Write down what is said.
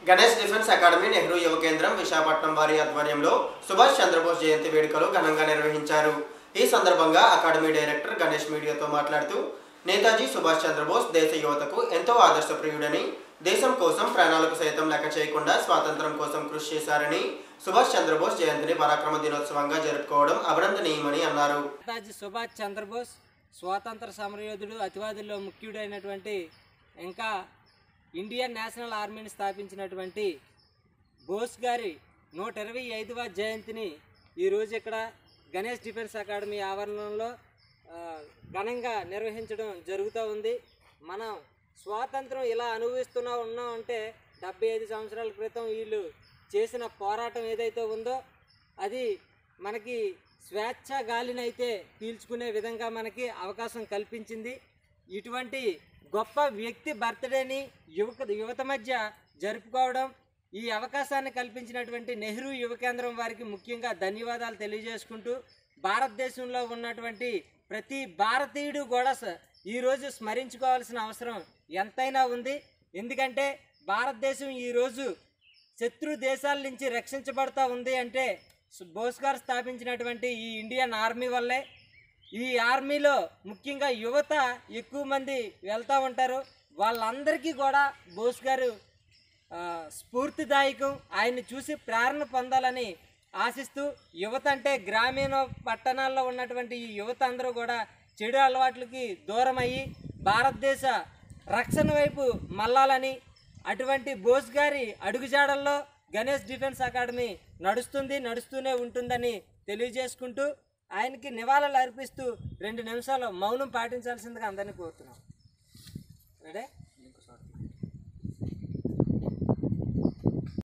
Ganesh defence academy Nehru యువ కేంద్రం విశాఖపట్నం వారి ఆధ్వర్యంలో సుభాష్ చంద్రబోస్ జయంతి వేడుకలు ఘనంగా నిర్వహించారు ఈ సందర్భంగా అకాడమీ డైరెక్టర్ గణేష్ మీడియాతో మాట్లాడుతూ నేతాజీ సుభాష్ చంద్రబోస్ దేశ యువతకు ఎంతో ఆదర్శప్రియుడని దేశం కోసం ప్రాణాలకు సైతం లెక్క చేయకుండా స్వాతంత్రం కోసం కృషి చేశారని సుభాష్ చంద్రబోస్ జయంతిని పరాక్రమ దినోత్సవంగా జరుపుకోవడం అభినందనీయమని అన్నారు నేతాజీ సుభాష్ చంద్రబోస్ స్వాతంత్ర సమరయోధుడు అతివాదుల్లో ముఖ్యుడైనటువంటి ఇంకా ఇండియన్ నేషనల్ ఆర్మీని స్థాపించినటువంటి బోస్ గారి నూట ఇరవై ఐదవ జయంతిని ఈరోజు ఇక్కడ గణేష్ డిఫెన్స్ అకాడమీ ఆవరణలో ఆ, ఘనంగా నిర్వహించడం జరుగుతూ ఉంది మనం స్వాతంత్రం ఇలా అనుభవిస్తున్నా ఉన్నాం అంటే డెబ్బై ఐదు సంవత్సరాల క్రితం వీళ్ళు చేసిన పోరాటం ఏదైతే ఉందో అది మనకి స్వేచ్ఛ గాలినైతే పీల్చుకునే విధంగా మనకి అవకాశం కల్పించింది ఇటువంటి గొప్ప వ్యక్తి బర్త్డేని యువక యువత మధ్య జరుపుకోవడం ఈ అవకాశాన్ని కల్పించినటువంటి నెహ్రూ యువ కేంద్రం వారికి ముఖ్యంగా ధన్యవాదాలు తెలియజేసుకుంటూ భారతదేశంలో ఉన్నటువంటి ప్రతి భారతీయుడు కూడా స- ఈరోజు స్మరించుకోవాల్సిన అవసరం ఎంతైనా ఉంది ఎందుకంటే భారతదేశం ఈరోజు శత్రు దేశాల నుంచి రక్షించబడతా ఉంది అంటే సు- బోస్ గారు స్థాపించినటువంటి ఈ ఇండియన్ ఆర్మీ వల్లే ఈ ఆర్మీలో ముఖ్యంగా యువత ఎక్కువ మంది వెళ్తూ ఉంటారు వాళ్ళందరికీ కూడా బోస్ గారు ఆ, స్ఫూర్తిదాయకం ఆయన్ని చూసి ప్రేరణ పొందాలని ఆశిస్తూ యువత అంటే గ్రామీణ పట్టణాల్లో ఉన్నటువంటి ఈ యువత అందరూ కూడా చెడు అలవాట్లకి దూరం అయ్యి భారతదేశ రక్షణ వైపు మళ్ళాలని అటువంటి బోస్ గారి అడుగుజాడల్లో గణేష్ డిఫెన్స్ అకాడమీ నడుస్తుంది నడుస్తూనే ఉంటుందని తెలియజేసుకుంటూ ఆయనకి నివాళులు అర్పిస్తూ రెండు నిమిషాలు మౌనం పాటించాల్సిందిగా అందరినీ కోరుతున్నాం రెడీ